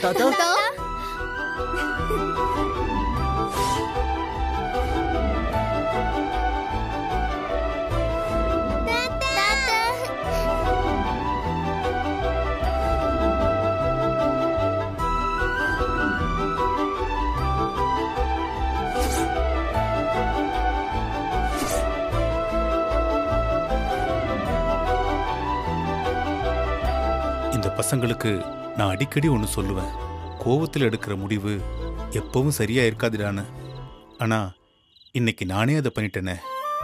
தாத்தா இந்த பசங்களுக்கு நான் அடிக்கடி ஒன்று சொல்லுவேன் கோவத்தில் எடுக்கிற முடிவு எப்பவும் சரியா இருக்காதுடான்னு ஆனா இன்னைக்கு நானே அதை பண்ணிட்டேனே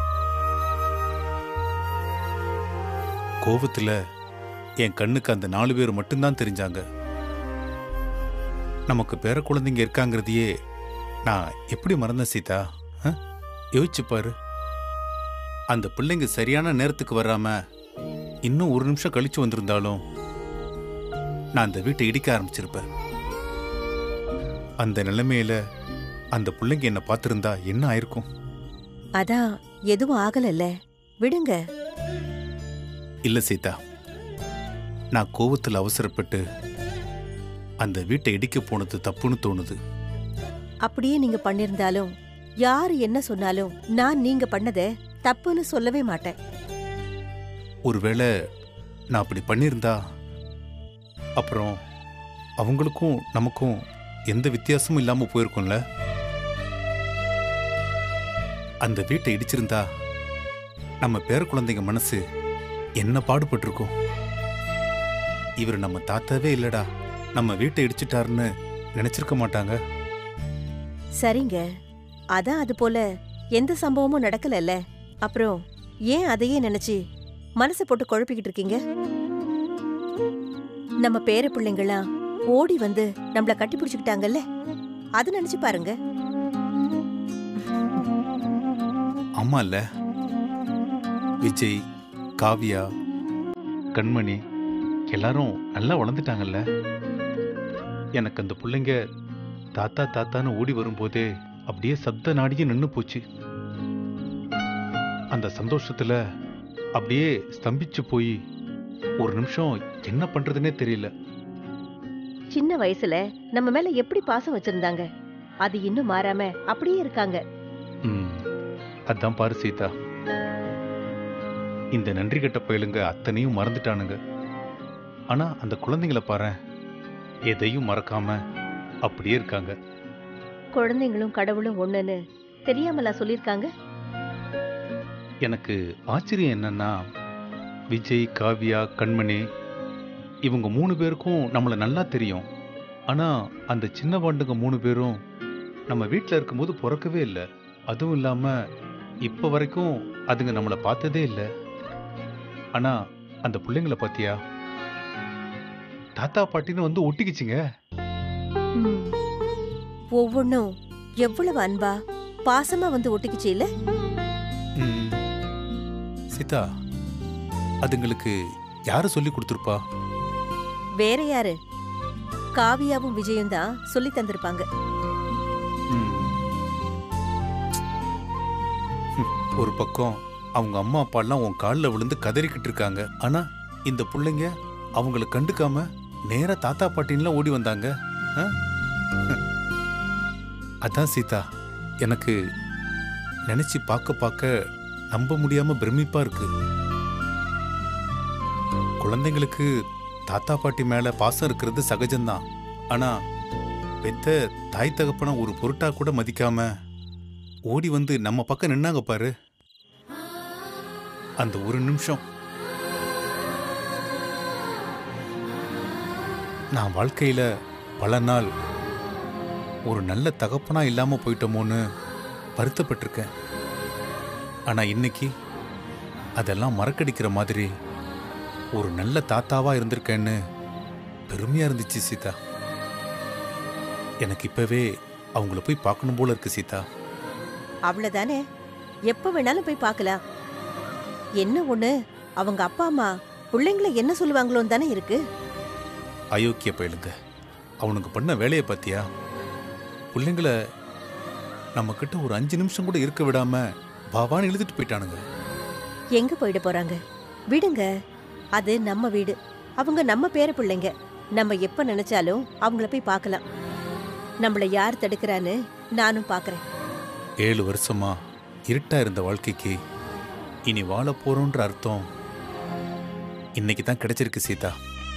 கோவத்துல என் கண்ணுக்கு அந்த நாலு பேர் மட்டும்தான் தெரிஞ்சாங்க நமக்கு பேர குழந்தைங்க இருக்காங்கிறதையே நான் எப்படி மறந்தேன் சீதா ஆ? யோசிச்சு பாரு அந்த பிள்ளைங்க சரியான நேரத்துக்கு வராம இன்னும் ஒரு நிமிஷம் கழிச்சு வந்திருந்தாலும் நான் அந்த வீட்டை இடிக்க ஆரம்பிச்சிருப்பேன் அந்த நிலைமையில அந்த பிள்ளைங்க என்ன பார்த்திருந்தா என்ன ஆயிருக்கும் அதான் எதுவும் ஆகலல்ல விடுங்க இல்ல சீதா நான் கோவத்தில் அவசரப்பட்டு அந்த வீட்டை இடிக்க போனது தப்புன்னு தோணுது அப்படியே நீங்க பண்ணிருந்தாலும் யாரு என்ன சொன்னாலும் நான் நீங்க பண்ணத தப்புன்னு சொல்லவே மாட்டேன் ஒருவேளை நான் அப்படி பண்ணியிருந்தா அப்புறம் அவங்களுக்கும் நமக்கும் எந்த வித்தியாசமும் இல்லாம போயிருக்கும்ல அந்த வீட்டை இடிச்சிருந்தா நம்ம பேர குழந்தைங்க மனசு என்ன பாடுபட்டிருக்கும் இவர் நம்ம தாத்தாவே இல்லடா நம்ம வீட்டை இடிச்சிட்டாருன்னு நினைச்சிருக்க மாட்டாங்க சரிங்க அதான் அது போல எந்த சம்பவமும் நடக்கலல்ல அப்புறம் ஏன் அதையே நினைச்சு மனசை போட்டு குழப்பிக்கிட்டு இருக்கீங்க நம்ம பேர பிள்ளைங்களாம் ஓடி வந்து நம்மள கட்டி பிடிச்சுக்கிட்டாங்கல்ல அது நினைச்சு பாருங்க அம்மா இல்ல விஜய் காவியா கண்மணி எல்லாரும் நல்லா வளர்ந்துட்டாங்கல்ல எனக்கு அந்த பிள்ளைங்க தாத்தா தாத்தான்னு ஓடி வரும்போதே அப்படியே சப்த நாடியே நின்னு போச்சு அந்த சந்தோஷத்துல அப்படியே ஸ்தம்பிச்சு போய் ஒரு நிமிஷம் என்ன பண்றதுனே தெரியல சின்ன வயசுல நம்ம மேல எப்படி பாசம் வச்சிருந்தாங்க அது இன்னும் மாறாம அப்படியே இருக்காங்க ம் அதான் பாரு சீதா இந்த நன்றி கெட்ட பயலுங்க அத்தனையும் மறந்துட்டானுங்க ஆனா அந்த குழந்தைங்களை பாரேன் எதையும் மறக்காம அப்படியே இருக்காங்க குழந்தைங்களும் கடவுளும் ஒண்ணுன்னு தெரியாமலா சொல்லிருக்காங்க எனக்கு ஆச்சரியம் என்னன்னா விஜய் காவியா கண்மணி இவங்க மூணு பேருக்கும் நம்மளை நல்லா தெரியும் ஆனா அந்த சின்ன பாண்டுங்க மூணு பேரும் நம்ம வீட்டில் இருக்கும்போது பிறக்கவே இல்லை அதுவும் இல்லாம இப்ப வரைக்கும் அதுங்க நம்மளை பார்த்ததே இல்லை ஆனா அந்த பிள்ளைங்கள பாத்தியா தாத்தா பாட்டின்னு வந்து ஒட்டிக்கிச்சுங்க ம். ஒவ்வொன்னும் எவ்வளவு அன்பா பாசமா வந்து ஒட்டிக்கிச்சு இல்ல ம். சீதா அதுங்களுக்கு யாரு சொல்லி கொடுத்துருப்பா வேற யாரு காவியாவும் விஜயும் தான் சொல்லி தந்திருப்பாங்க ம். ஹம், ஒரு பக்கம் அவங்க அம்மா அப்பாலாம் உன் காலில் விழுந்து கதறிக்கிட்டு இருக்காங்க ஆனா இந்த பிள்ளைங்க அவங்கள கண்டுக்காம நேரா தாத்தா பாட்டின்லாம் ஓடி வந்தாங்க ஆ? ஹம். அதான் சீதா எனக்கு நினைச்சு பார்க்க பார்க்க நம்ப முடியாம பிரமிப்பா இருக்கு குழந்தைங்களுக்கு தாத்தா பாட்டி மேல பாசம் இருக்கிறது சகஜம்தான் ஆனா பெத்த தாய் தகப்பன ஒரு பொருட்டா கூட மதிக்காம ஓடி வந்து நம்ம பக்கம் நின்னாங்க பாரு அந்த ஒரு நிமிஷம் நான் வாழ்க்கையில பல நாள் ஒரு நல்ல தகப்பனா இல்லாம போயிட்டோமோன்னு வருத்தப்பட்டிருக்கேன் ஆனா இன்னைக்கு அதெல்லாம் மறக்கடிக்கிற மாதிரி ஒரு நல்ல தாத்தாவா இருந்திருக்கேன்னு பெருமையா இருந்துச்சு சீதா எனக்கு இப்பவே அவங்கள போய் பார்க்கணும் போல இருக்கு சீதா அவ்வளவுதானே எப்ப வேணாலும் போய் பார்க்கலாம் என்ன ஒண்ணு அவங்க அப்பா அம்மா பிள்ளைங்கள என்ன சொல்லுவாங்களோன்னு தானே இருக்கு அயோக்கிய பயலுங்க அவனுக்கு பண்ண வேலையை பார்த்தியா பிள்ளைங்கள நம்ம கிட்ட ஒரு அஞ்சு நிமிஷம் கூட இருக்க விடாம பாவான்னு இழுத்துட்டு போயிட்டானுங்க எங்க போயிட போறாங்க விடுங்க அது நம்ம வீடு அவங்க நம்ம பேர பிள்ளைங்க நம்ம எப்ப நினைச்சாலும் அவங்கள போய் பார்க்கலாம் நம்மள யார் தடுக்கிறான்னு நானும் பார்க்கறேன் ஏழு வருஷமா இருட்டா இருந்த வாழ்க்கைக்கு இனி வாழ போறோன்ற அர்த்தம் இன்னைக்கு தான் கிடைச்சிருக்கு சீதா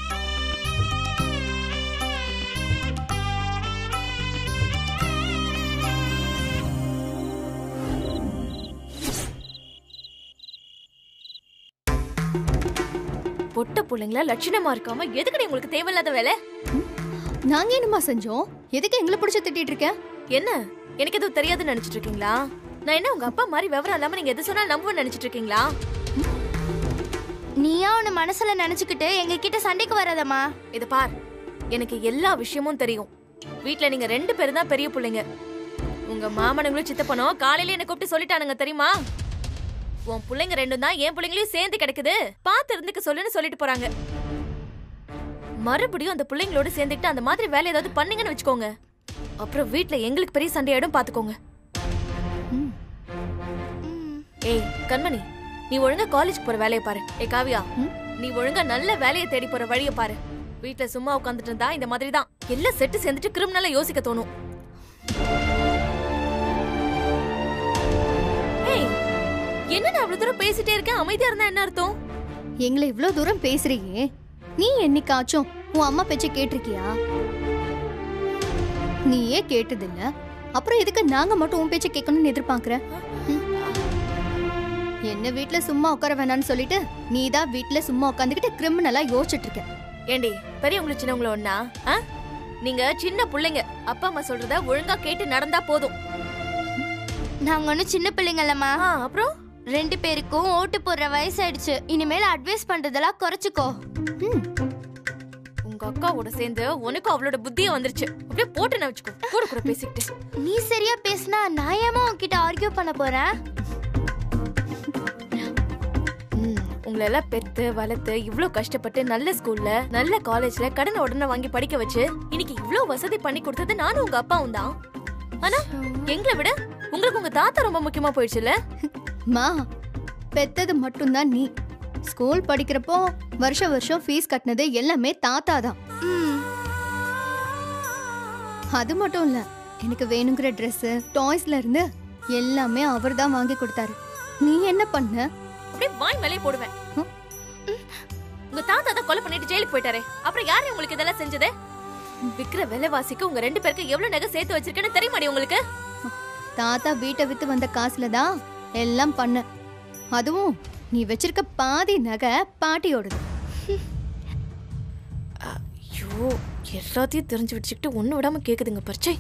பொட்ட பிள்ளைங்களா லட்சணமா இருக்காம எதுக்குடி உங்களுக்கு தேவையில்லாத வேலை நாங்க என்னமா செஞ்சோம் எதுக்கு எங்களை பிடிச்சு திட்டிட்டு இருக்க என்ன எனக்கு எதுவும் தெரியாதுன்னு நினைச்சிட்டு இருக்கீங்களா நான் என்ன உங்க அப்பா மாதிரி விவரம் இல்லாம நீங்க எது சொன்னாலும் நம்புவேன்னு நினைச்சிட்டு இருக்கீங்களா நீயா உன்னை மனசுல நினைச்சுக்கிட்டு எங்க கிட்ட சண்டைக்கு வராதம்மா இத பார் எனக்கு எல்லா விஷயமும் தெரியும் வீட்ல நீங்க ரெண்டு பேரும் தான் பெரிய பிள்ளைங்க உங்க மாமனுங்களும் சித்தப்பனும் காலையில என்ன கூப்பிட்டு சொல்லிட்டானுங்க தெரியுமா உன் பிள்ளைங்க ரெண்டும் தான் என் பிள்ளைங்களையும் சேர்ந்து கிடக்குது பார்த்து இருந்துக்க சொல்லுன்னு சொல்லிட்டு போறாங்க மறுபடியும் அந்த பிள்ளைங்களோட சேர்ந்துக்கிட்டு அந்த மாதிரி வேலை ஏதாவது பண்ணீங்கன்னு வச்சுக்கோங்க அப்புறம் வீட்ல எங்களுக்கு பெரிய சண்டையாயிடும் பாத்துக்கோங்க ம். ஏய் கண்மணி நீ ஒழுங்கா காலேஜ் போற வேலையை பாரு ஏய் காவியா ம்? நீ ஒழுங்கா நல்ல வேலையை தேடி போற வழியை பாரு வீட்ல சும்மா உட்காந்துட்டு இருந்தா இந்த மாதிரி தான் எல்லாம் செட்டு சேர்ந்துட்டு கிரிமினலா யோசிக்க தோணும் ஏய் என்ன நான் அவ்வளவு தூரம் பேசிட்டே இருக்கேன் அமைதியா இருந்தா என்ன அர்த்தம் எங்களை இவ்ளோ தூரம் பேசுறீங்க நீ என்னைக்காச்சும் உன் அம்மா பேச்ச கேட்டிருக்கியா நீயே கேட்டதில்ல அப்புறம் எதுக்கு நாங்க மட்டும் உன் பேச்ச கேட்கணும்னு எதிர்பார்க்கற ம்? என்ன வீட்ல சும்மா உட்கார வேணாம்னு சொல்லிட்டு நீ தான் வீட்ல சும்மா உட்காந்துக்கிட்டு கிரிமினலா யோசிச்சுட்டு இருக்க ஏண்டி பெரியவங்களும் சின்னவங்களும் ஒண்ணா ஆ? நீங்க சின்ன பிள்ளைங்க அப்பா அம்மா சொல்றத ஒழுங்கா கேட்டு நடந்தா போதும் நாங்க ஒன்னும் சின்ன பிள்ளைங்களம்மா ஆ, அப்புறம் ரெண்டு பேருக்கும் ஓட்டு போடுற வயசாயிடுச்சு இனிமேல் அட்வைஸ் பண்றதெல்லாம் குறைச்சுக்கோ ம். உங்க அக்காவோட சேர்ந்து உனக்கும் அவளோட புத்தியும் வந்துருச்சு அப்படியே போட்டு நான் வச்சுக்கோ கூட கூட பேசிக்கிட்டு நீ சரியா பேசினா நான் ஏமா உன்கிட்ட ஆர்கியூ பண்ண போறேன் ம், உங்களை எல்லாம் பெத்து வளர்த்து இவ்ளோ கஷ்டப்பட்டு நல்ல ஸ்கூல்ல நல்ல காலேஜ்ல கடனை உடனே வாங்கி படிக்க வச்சு இன்னைக்கு இவ்ளோ வசதி பண்ணி கொடுத்தது நானும் உங்க அப்பாவும் தான் ஆனா எங்களை விட உங்களுக்கு உங்க தாத்தா ரொம்ப முக்கியமா போயிடுச்சுல்ல மா பெத்தது மட்டும்தான் நீ ஸ்கூல் படிக்கிறப்போ வருஷம் வருஷம் ஃபீஸ் கட்டினது எல்லாமே தாத்தா தான் ம். அது மட்டும் இல்ல எனக்கு வேணுங்கிற Dress டாய்ஸ்ல இருந்து எல்லாமே அவர் தான் வாங்கி கொடுத்தாரு நீ என்ன பண்ண அப்படியே வாய் மேலே போடுவேன் ம். உங்க தாத்தா தான் கொலை பண்ணிட்டு ஜெயிலுக்கு போயிட்டாரே அப்புறம் யாரு உங்களுக்கு இதெல்லாம் செஞ்சது விக்கிற விலைவாசிக்கு உங்க ரெண்டு பேருக்கு எவ்வளவு நகை சேர்த்து வச்சிருக்கேன்னு தெரியுமாடி உங்களுக்கு தாத்தா வீட்டை வித்து வந்த காசுல தான் எல்லாம் பண்ண அதுவும் நீ வச்சிருக்க பாதி நகை பாட்டியோடது ஐயோ எல்லாத்தையும் தெரிஞ்சு வச்சுக்கிட்டு ஒண்ணு விடாம கேக்குதுங்க பரிச்சை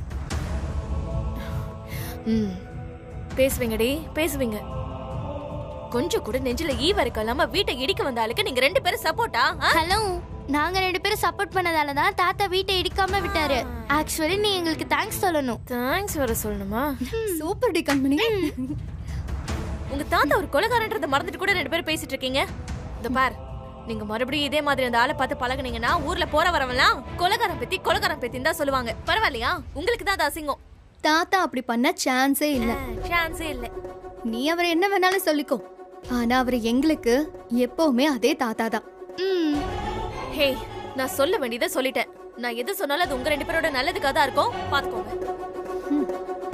ம் பேசுவீங்கடி பேசுவீங்க கொஞ்சம் கூட நெஞ்சில ஈ வரைக்கும் இல்லாம வீட்டை இடிக்க வந்த ஆளுக்கு நீங்க ரெண்டு பேரும் சப்போர்ட்டா ஹலோ நாங்க ரெண்டு பேரும் சப்போர்ட் பண்ணதால தான் தாத்தா வீட்டை இடிக்காம விட்டாரு ஆக்சுவலி நீ எங்களுக்கு தேங்க்ஸ் சொல்லணும் தேங்க்ஸ் வர சொல்லணுமா சூப்பர் டி கண்மணி உங்க தாத்தா ஒரு கொலைகாரன்றத மறந்துட்டு கூட ரெண்டு பேரும் பேசிட்டு இருக்கீங்க இந்த பார் நீங்க மறுபடியும் இதே மாதிரி அந்த ஆளை பார்த்து பழகுனீங்கன்னா ஊர்ல போற வரவெல்லாம் கொலைகாரன் பத்தி கொலைகாரன் பத்தின்னு தான் சொல்லுவாங்க பரவாயில்லையா உங்களுக்கு தான் அது அசிங்கம் தாத்தா அப்படி பண்ண சான்ஸே இல்ல சான்ஸே இல்ல நீ அவர் என்ன வேணாலும் சொல்லிக்கோ ஆனா அவர் எங்களுக்கு எப்பவுமே அதே தாத்தா தான் ம். ஹே நான் சொல்ல வேண்டியதை சொல்லிட்டேன் நான் எது சொன்னாலும் அது உங்க ரெண்டு பேரோட நல்லதுக்காக தான் இருக்கும் பாத்துக்கோங்க ம்.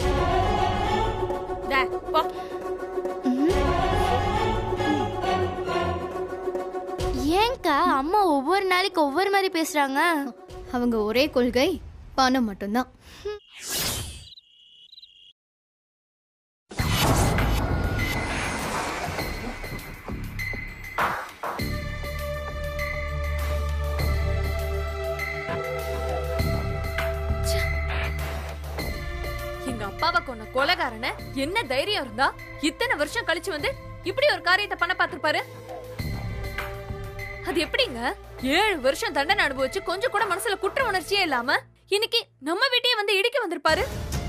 டே, போ. ஏன்க்கா அம்மா ஒவ்வொரு நாளைக்கு ஒவ்வொரு மாதிரி பேசுறாங்க அவங்க ஒரே கொள்கை பணம் மட்டும்தான் எங்க அப்பாவை கொன்ன கொலைகாரன என்ன தைரியம் இருந்தா இத்தனை வருஷம் கழிச்சு வந்து இப்படி ஒரு காரியத்தை பண்ண பார்த்திருப்பாரு அது எப்படிங்க ஏழு வருஷம் தண்டனை அனுபவிச்சு கொஞ்சம் கூட மனசுல குற்ற உணர்ச்சியே இல்லாம இன்னைக்கு நம்ம வீட்டையே வந்து இடிக்க வந்திருப்பாரு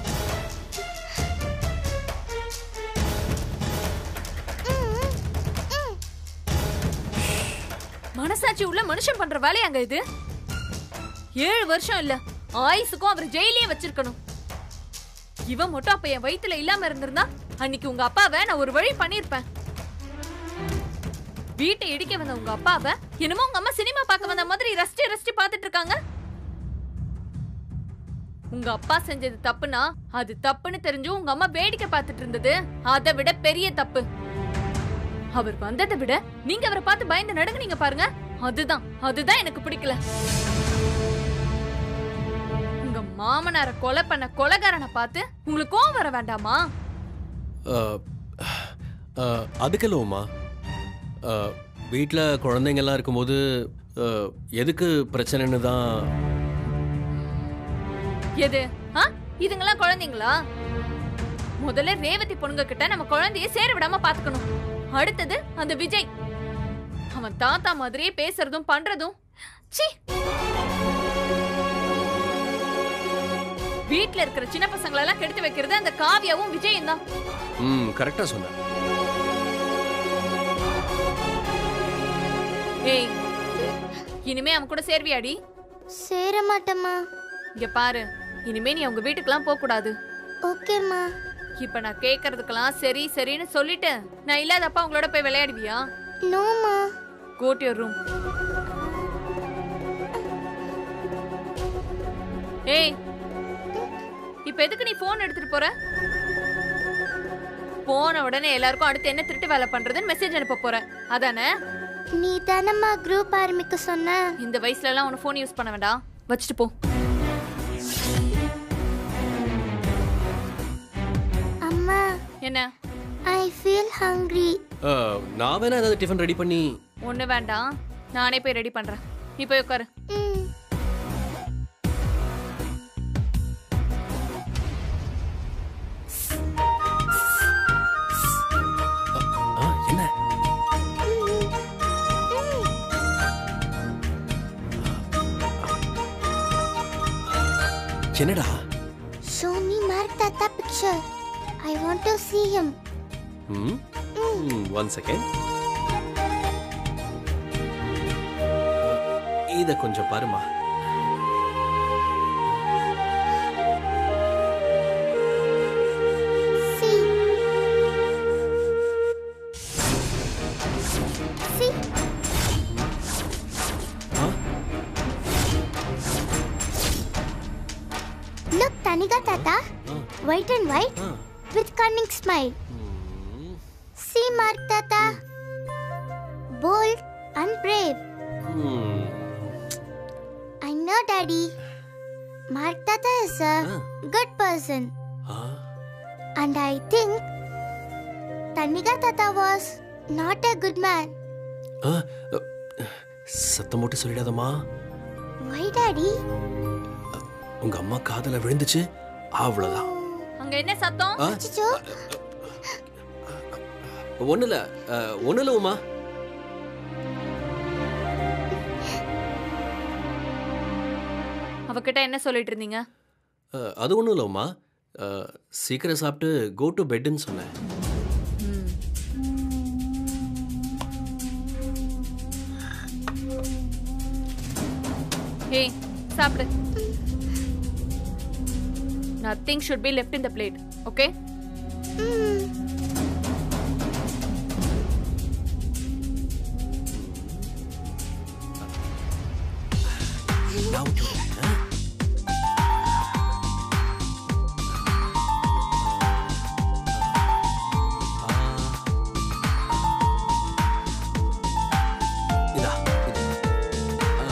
மனசாட்சி உள்ள மனுஷன் பண்ற வேலையாங்க இது ஏழு வருஷம் இல்ல ஆயுசுக்கும் அவர் ஜெயிலே வச்சிருக்கணும் இவன் மட்டும் அப்ப என் வயித்துல இல்லாம இருந்திருந்தா அன்னைக்கு உங்க அப்பாவை நான் ஒரு வழி பண்ணிருப்பேன் வீட்டை இடிக்க வந்த உங்க அப்பாவை என்னமோ உங்க அம்மா சினிமா பார்க்க வந்த மாதிரி ரசிச்சு ரசிச்சு பார்த்துட்டு இருக்காங்க உங்க அப்பா செஞ்சது தப்புனா அது தப்புன்னு தெரிஞ்சும் உங்க அம்மா வேடிக்கை பார்த்துட்டு இருந்தது அதை விட பெரிய தப்பு அவர் வந்ததை விட நீங்க அவரை பார்த்து பயந்து நடுங்குனீங்க பாருங்க அதுதான் அதுதான் எனக்கு பிடிக்கல உங்க மாமனாரை கொலை பண்ண கொலைகாரனை பார்த்து உங்களுக்கு கோவம் வர வேண்டாமா அஹ், அஹ், அதுக்கெல்லாம் உமா வீட்டில் குழந்தைங்கெல்லாம் இருக்கும்போது அஹ், எதுக்கு பிரச்சனைன்னு தான் எது ஆ இதுங்கெல்லாம் குழந்தைங்களா முதல்ல ரேவதி பொண்ணுங்க கிட்ட நம்ம குழந்தைய சேர விடாம பாத்துக்கணும் அடுத்தது அந்த விஜய் அவன் தாத்தா மாதிரியே பேசுறதும் பண்றதும் ச்சீ வீட்ல இருக்கிற சின்ன பசங்களை எல்லாம் கெடுத்து வைக்கிறது அந்த காவியாவும் விஜயும் தான் ம் கரெக்டாக சொன்னேன் ஏய் இனிமே அவன் கூட சேர்வியாடி சேர மாட்டேம்மா இங்க பாரு இனிமே நீ அவங்க வீட்டுக்கெல்லாம் போக கூடாது ஓகேம்மா இப்ப நான் கேக்குறதுக்கெல்லாம் சரி சரின்னு சொல்லிட்டு நான் இல்லாதப்ப உங்களோட போய் விளையாடுவியா நோமா கோ டு யுவர் ரூம் ஏய் இப்ப எதுக்கு நீ போன் எடுத்துட்டு போற போன உடனே எல்லாருக்கும் அடுத்து என்ன திருட்டு வேலை பண்றதுன்னு மெசேஜ் அனுப்ப போற அதானே நீ தானம்மா குரூப் ஆரம்பிக்க சொன்ன இந்த வயசுல எல்லாம் உன போன் யூஸ் பண்ண வேண்டாம் வச்சுட்டு போ அம்மா என்ன ஐ ஃபீல் ஹங்க்ரி அஹ், நான் வேணா ஏதாவது டிஃபன் ரெடி பண்ணி ஒண்ணு வேண்டாம் நானே போய் ரெடி பண்றேன் நீ போய் உட்காரு ம் ஆ என்ன என்னடா Show me Mark Tata picture. I want to see him. ம் ஒன் செகண்ட் இத கொஞ்சம் பாருமா See. See. Ah Look, Taniga Tata. Ah White and white ah with cunning smile. ம், See, Mark Tata. Bold and brave. ம். I know, Daddy. Mark Tata is a Ah. good person. Ah And I think Taniga Tata was not a good man. ஆ, அ, சத்தம் போட்டு சொல்லிடாதம்மா Why, Daddy? உங்க அம்மா காதல விழுந்துச்சு அவ்வளவுதான் அங்க என்ன சத்தம் ஆ, Chicho, ஒண்ணும் இல்ல அ, ஒண்ணும் இல்ல உமா அவகிட்ட என்ன சொல்லிட்டு இருந்தீங்க அ, அது ஒண்ணும் இல்ல உமா அ, சீக்கிரம் சாப்பிட்டு கோ டு பெட்னு சொன்னேன் ஏய் சாப்பிடு nothing should be left in the plate okay நான் ஊட்டி விடுறேன், ஆ? இதா, இது. ஆ.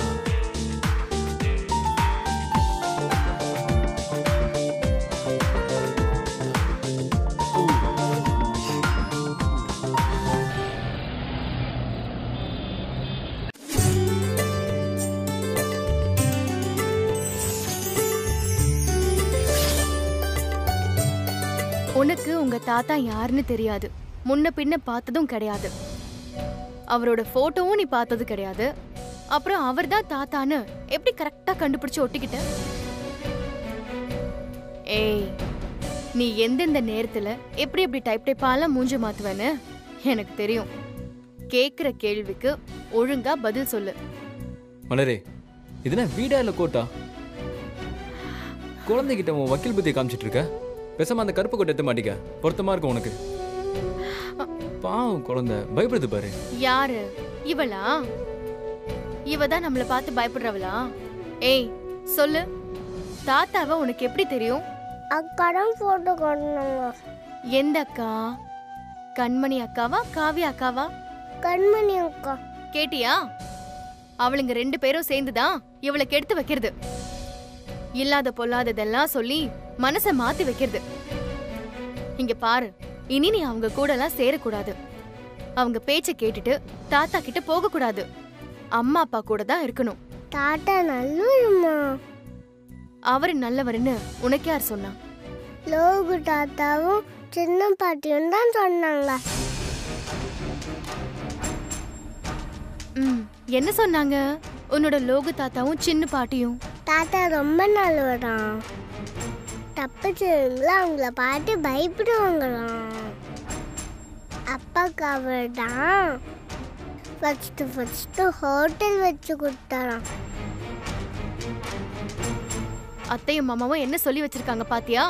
உனக்கு உங்க தாத்தா யாருன்னு தெரியாது முன்ன பின்ன பார்த்ததும் கிடையாது அவரோட போட்டோவும் நீ பார்த்தது கிடையாது அப்புறம் அவர்தான் தாத்தான்னு எப்படி கரெக்டா கண்டுபிடிச்சு ஒட்டிக்கிட்ட ஏய் நீ எந்தெந்த நேரத்துல எப்படி எப்படி டைப் டைப்பாலாம் மூஞ்ச மாத்துவேன்னு எனக்கு தெரியும் கேக்குற கேள்விக்கு ஒழுங்கா பதில் சொல்லு மலரே இது என்ன வீடா இல்லை கோட்டா குழந்தைகிட்ட உன் வக்கீல் புத்தி காமிச்சிட்டு இருக்க பேசாம அந்த கருப்பு கோட்டை எடுத்து மாட்டிக்க பொருத்தமா இருக்கும் உனக்கு பாவம் குழந்தை பயப்படுது பாரு யாரு இவளா இவ தான் நம்மள பார்த்து பயப்படுறவளா ஏய் சொல்லு தாத்தாவை உனக்கு எப்படி தெரியும் அக்காரம் போட்டோ காட்டினாங்க எந்த அக்கா கண்மணி அக்காவா காவியா அக்காவா கண்மணி அக்கா கேட்டியா அவளுங்க ரெண்டு பேரும் சேர்ந்துதான் இவளை கெடுத்து வைக்கிறது இல்லாத பொல்லாததெல்லாம் சொல்லி மனச மாத்தி வைக்கிறது இங்க பாரு இனி நீ அவங்க கூட எல்லாம் சேரக்கூடாது அவங்க பேச்ச கேட்டுட்டு தாத்தா கிட்ட போக கூடாது அம்மா அப்பா கூட தான் இருக்கணும் தாத்தா நல்லுமா அவரு நல்லவருன்னு உனக்கு யார் சொன்னா லோகு தாத்தாவும் சின்ன பாட்டியும் தான் சொன்னாங்க ம் என்ன சொன்னாங்க உன்னோட லோகு தாத்தாவும் சின்ன பாட்டியும் தாத்தா ரொம்ப நல்லவராம் தப்பு செய்வீங்களா அவங்கள பார்த்து பயப்படுவாங்களாம் அப்பாக்கு அவர் தான் ஃபஸ்ட்டு ஃபஸ்ட்டு ஹோட்டல் வச்சு கொடுத்தாராம் அத்தையும் மாமாவும் என்ன சொல்லி வச்சிருக்காங்க பாத்தியா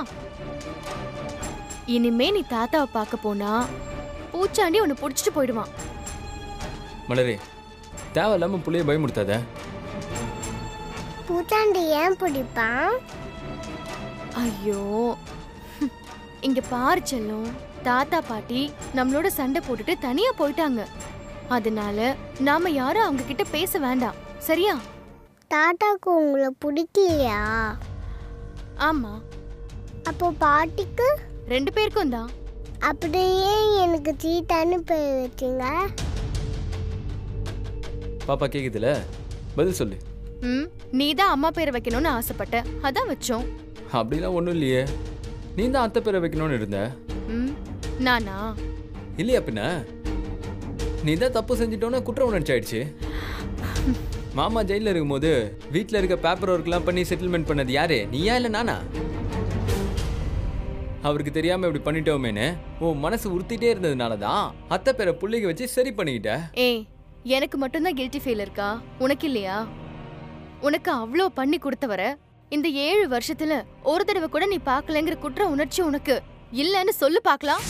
இனிமே நீ தாத்தாவை பார்க்க போனா பூச்சாண்டி உன்னை புடிச்சிட்டு போயிடுவான் மலரே தேவையில்லாம புள்ளைய பயமுடுத்தாத பூச்சாண்டி ஏன் பிடிப்பான் ஐயோ ஹம். இங்க பாரு செல்லம் தாத்தா பாட்டி நம்மளோட சண்டை போட்டுட்டு தனியா போயிட்டாங்க அதனால நாம யாரும் அவங்க கிட்ட பேச வேண்டாம் சரியா தாத்தாக்கு உங்களை பிடிக்கலையா ஆமா அப்போ பாட்டிக்கு ரெண்டு பேருக்கும் தான் அப்படியே எனக்கு சீட்டான்னு பேர் வச்சிங்க பாப்பா கேக்குதுல பதில் சொல்லு ம் நீ தான் அம்மா பேரை வைக்கணும்னு ஆசைப்பட்ட அதான் வச்சோம் அப்படிலாம் ஒன்றும் இல்லையே நீ தான் அத்தை பேரை வைக்கணும்னு இருந்த ம் நானா இல்லையா பின்ன நீ தான் தப்பு செஞ்சிட்டோன்னு குற்ற உணர்ச்சி ஆயிடுச்சு மாமா ஜெயிலில் இருக்கும்போது வீட்டில் இருக்க பேப்பர் ஒர்க்லாம் பண்ணி செட்டில்மெண்ட் பண்ணது யாரு நீயா இல்லை நானா அவருக்கு தெரியாம இப்படி பண்ணிட்டோமேன்னு உன் மனசு உறுத்திட்டே இருந்ததுனால தான் அத்தை பேரை புள்ளைங்க வச்சு சரி பண்ணிக்கிட்ட ஏய் எனக்கு மட்டும்தான் கில்ட்டி ஃபீல் இருக்கா உனக்கு இல்லையா உனக்கு அவ்வளோ பண்ணி கொடுத்தவர இந்த ஏழு வருஷத்துல ஒரு தடவை கூட நீ பார்க்கலங்கிற குற்ற உணர்ச்சி உனக்கு இல்லைன்னு சொல்லு பார்க்கலாம்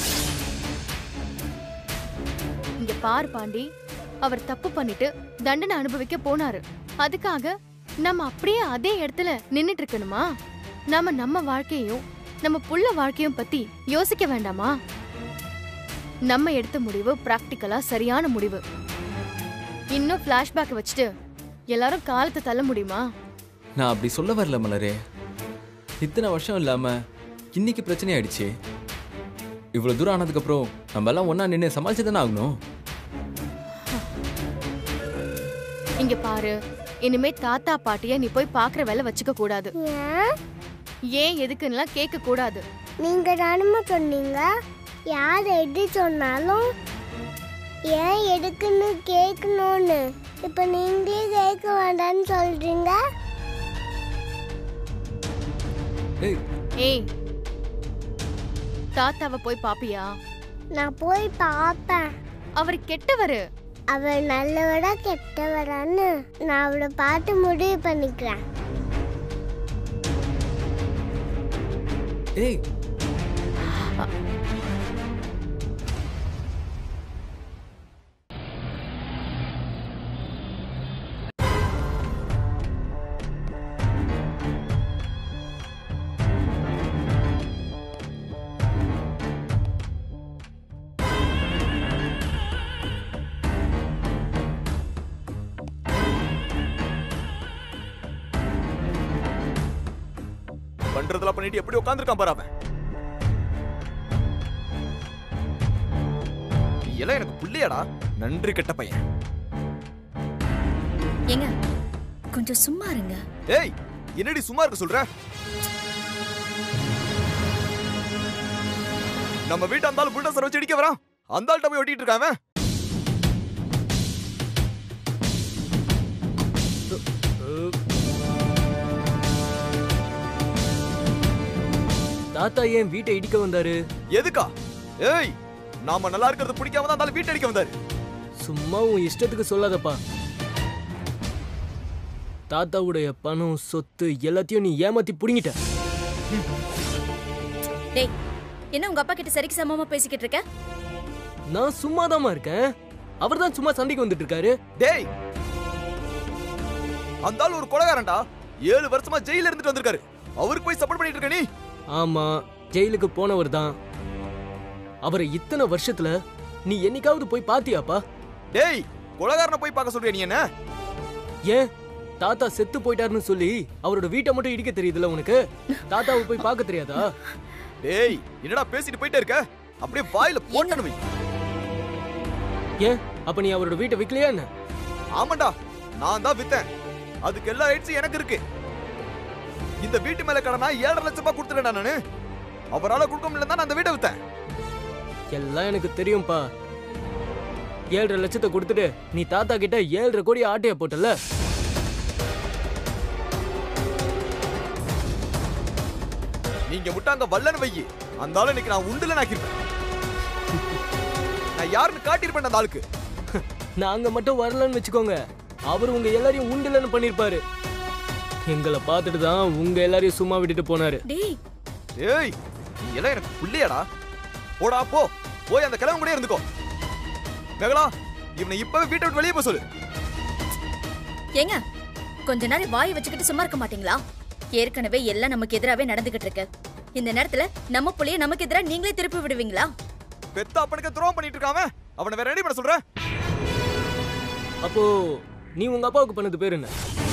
இங்க பாரு பாண்டி அவர் தப்பு பண்ணிட்டு தண்டனை அனுபவிக்க போனாரு அதுக்காக நம்ம அப்படியே அதே இடத்துல நின்னுட்டு இருக்கணுமா நாம நம்ம வாழ்க்கையும் நம்ம புள்ள வாழ்க்கையும் பத்தி யோசிக்க வேண்டாமா நம்ம எடுத்த முடிவு பிராக்டிக்கலா சரியான முடிவு இன்னும் ஃப்ளாஷ்பேக் வச்சுட்டு எல்லாரும் காலத்தை தள்ள முடியுமா நான் அப்படி சொல்ல வரல மலரே இத்தனை வருஷம் இல்லாம இன்னைக்கு பிரச்சனை ஆயிடுச்சு இவ்வளவு தூரம் ஆனதுக்கப்புறம் நம்ம எல்லாம் ஒண்ணா நின்று சமாளிச்சு தானே ஆகணும் இங்க பாரு இனிமே தாத்தா பாட்டிய நீ போய் பாக்குற வேலை வச்சுக்க கூடாது ஏன் ஏன் எதுக்குன்னுலாம் கேட்க கூடாது நீங்க தானமா சொன்னீங்க யார் எது சொன்னாலும் ஏன் எதுக்குன்னு கேட்கணும்னு இப்போ நீங்களே கேட்க வேண்டாம்னு சொல்றீங்க ஏய் ஏய் தாத்தாவை போய் பாப்பியா நான் போய் பார்ப்பேன் அவர் கெட்டவரு அவர் நல்லவரா கெட்டவரான்னு நான் அவளை பார்த்து முடிவு பண்ணிக்கிறேன் ஏய் பண்றதெல்லாம் பண்ணிட்டு எப்படி உட்காந்துருக்கான் பாரு அவன் நீ எல்லாம் எனக்கு புள்ளையாடா நன்றி கெட்ட பையன் ஏங்க கொஞ்சம் சும்மா இருங்க ஏய் என்னடி சும்மா இருக்க சொல்ற நம்ம வீட்டு அந்த ஆள் புல்டோசர் வச்சு இடிக்க வரான் அந்த ஆள்கிட்ட போய் ஒட்டிட்டு இருக்கான் அவன். தாத்தா ஏன் வீட்டை இடிக்க வந்தாரு எதுக்கா ஏய் நாம நல்லா இருக்கிறது பிடிக்காம தான் அந்த ஆள் வீட்டை அடிக்க வந்தாரு சும்மா உன் இஷ்டத்துக்கு சொல்லாதப்பா தாத்தாவுடைய பணம் சொத்து எல்லாத்தையும் நீ ஏமாத்தி புடுங்கிட்ட டேய் என்ன உங்க அப்பா கிட்ட சரிக்கு சமமா பேசிக்கிட்டு இருக்க நான் சும்மாதாம்மா இருக்கேன் அவர் தான் சும்மா சண்டைக்கு வந்துட்டு இருக்காரு டேய் அந்த ஆள் ஒரு கொலைகாரன்டா ஏழு வருஷமா ஜெயில இருந்துட்டு வந்திருக்காரு அவருக்கு போய் சப்போர்ட் பண்ணிட்டு இருக்க நீ ஆமா ஜெயிலுக்கு போனவர் தான் அவரை இத்தனை வருஷத்துல நீ என்னைக்காவது போய் பாத்தியாப்பா டேய் கொலைகாரனை போய் பார்க்க சொல்றியா நீ என்ன ஏன் தாத்தா செத்து போயிட்டாருன்னு சொல்லி அவரோட வீட்டை மட்டும் இடிக்க தெரியுதுல உனக்கு தாத்தாவை போய் பார்க்க தெரியாதா டேய் என்னடா பேசிட்டு போயிட்டே இருக்க அப்படியே வாயில போட்டனு வை ஏன் அப்ப நீ அவரோட வீட்டை விக்கலையா என்ன ஆமாண்டா நான் தான் வித்தேன் அதுக்கு எல்லா ரைட்ஸும் எனக்கு இருக்கு இந்த வீட்டு மேல கடனா ஏழரை லட்சம் ரூபாய் கொடுத்துட்டேன் நானு அவரால கொடுக்க முடியல தான் நான் அந்த வீட்டை வித்தேன் எல்லாம் எனக்கு தெரியும்பா ஏழரை லட்சத்தை கொடுத்துட்டு நீ தாத்தா கிட்ட ஏழரை கோடி ஆட்டைய போட்டல நீங்க விட்டாங்க வல்லன்னு வையி அந்த ஆளு இன்னைக்கு நான் உண்டுல நாக்கிருப்பேன் நான் யாருன்னு காட்டியிருப்பேன் அந்த ஆளுக்கு நாங்க மட்டும் வரலன்னு வச்சுக்கோங்க அவர் உங்க எல்லாரையும் உண்டுலன்னு பண்ணிருப்பாரு எங்களை பார்த்துட்டு தான் உங்க எல்லாரையும் சும்மா விட்டுட்டு போனாரு டேய் ஏய் நீ எல்லாம் எனக்கு புள்ளையாடா போடா போ போய் அந்த கிழமை கூட இருந்துக்கோ மேகலா இவனை இப்பவே வீட்டை விட்டு வெளியே போக சொல்லு ஏங்க கொஞ்ச நேரம் வாய் வச்சுக்கிட்டு சும்மா இருக்க மாட்டீங்களா ஏற்கனவே எல்லாம் நமக்கு எதிராவே நடந்துகிட்டு இருக்கு இந்த நேரத்துல நம்ம புள்ளைய நமக்கு எதிரா நீங்களே திருப்பி விடுவீங்களா பெத்த அப்பனுக்கு துரோகம் பண்ணிட்டு இருக்காம அவனை வேற ரெடி பண்ண சொல்ற அப்போ நீ உங்க அப்பாவுக்கு பண்ணது பேர் என்ன